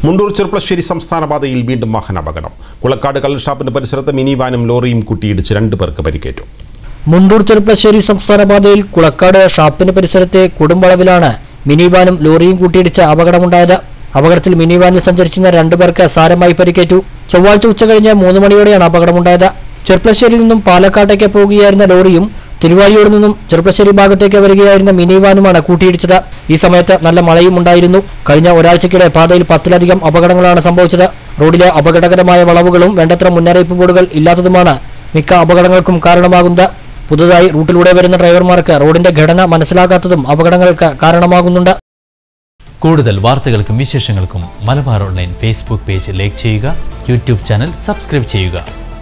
മുണ്ടൂർ ചെറുപ്പശ്ശേരി സംസ്ഥാന പാതയിൽ വീണ്ടും വാഹനാപകടം കുളക്കാട് കള്ള് പരിസരത്ത് മിനി വാനും ലോറിയും കൂട്ടിയിടിച്ച് രണ്ടു പേർക്ക് പരിക്കേറ്റു മുണ്ടൂർ ചെറുപ്പശ്ശേരി സംസ്ഥാന പാതയിൽ കുളക്കാട് ഷാപ്പിന് പരിസരത്തെ കൊടുംവളവിലാണ് മിനി വാനും ലോറിയും കൂട്ടിയിടിച്ച അപകടമുണ്ടായത് അപകടത്തിൽ മിനി വാനിൽ സഞ്ചരിച്ചിരുന്ന രണ്ടുപേർക്ക് സാരമായി പരിക്കേറ്റു ചൊവ്വാഴ്ച ഉച്ചകഴിഞ്ഞ് മൂന്ന് മണിയോടെയാണ് അപകടമുണ്ടായത് ചെറുപ്പശ്ശേരിയിൽ നിന്നും പാലക്കാട്ടേക്ക് പോകുകയായിരുന്ന ലോറിയും തിരുവാലിയോട് നിന്നും ചെറുപ്പശ്ശേരി ഭാഗത്തേക്ക് വരികയായിരുന്ന മിനി വാനുമാണ് കൂട്ടിയിടിച്ചത് ഈ സമയത്ത് നല്ല മഴയും ഉണ്ടായിരുന്നു കഴിഞ്ഞ ഒരാഴ്ചക്കിടെ പാതയിൽ പത്തിലധികം അപകടങ്ങളാണ് സംഭവിച്ചത് റോഡിലെ അപകടകരമായ വളവുകളും വേണ്ടത്ര മുന്നറിയിപ്പ് ബോർഡുകൾ ഇല്ലാത്തതുമാണ് മിക്ക അപകടങ്ങൾക്കും കാരണമാകുന്നത് പുതുതായി റൂട്ടിലൂടെ വരുന്ന ഡ്രൈവർമാർക്ക് റോഡിന്റെ ഘടന മനസ്സിലാക്കാത്തതും അപകടങ്ങൾക്ക് കാരണമാകുന്നുണ്ട് കൂടുതൽ വാർത്തകൾക്കും വിശേഷങ്ങൾക്കും Malabar online Facebook page like ചെയ്യുക യൂട്യൂബ് ചാനൽ സബ്സ്ക്രൈബ് ചെയ്യുക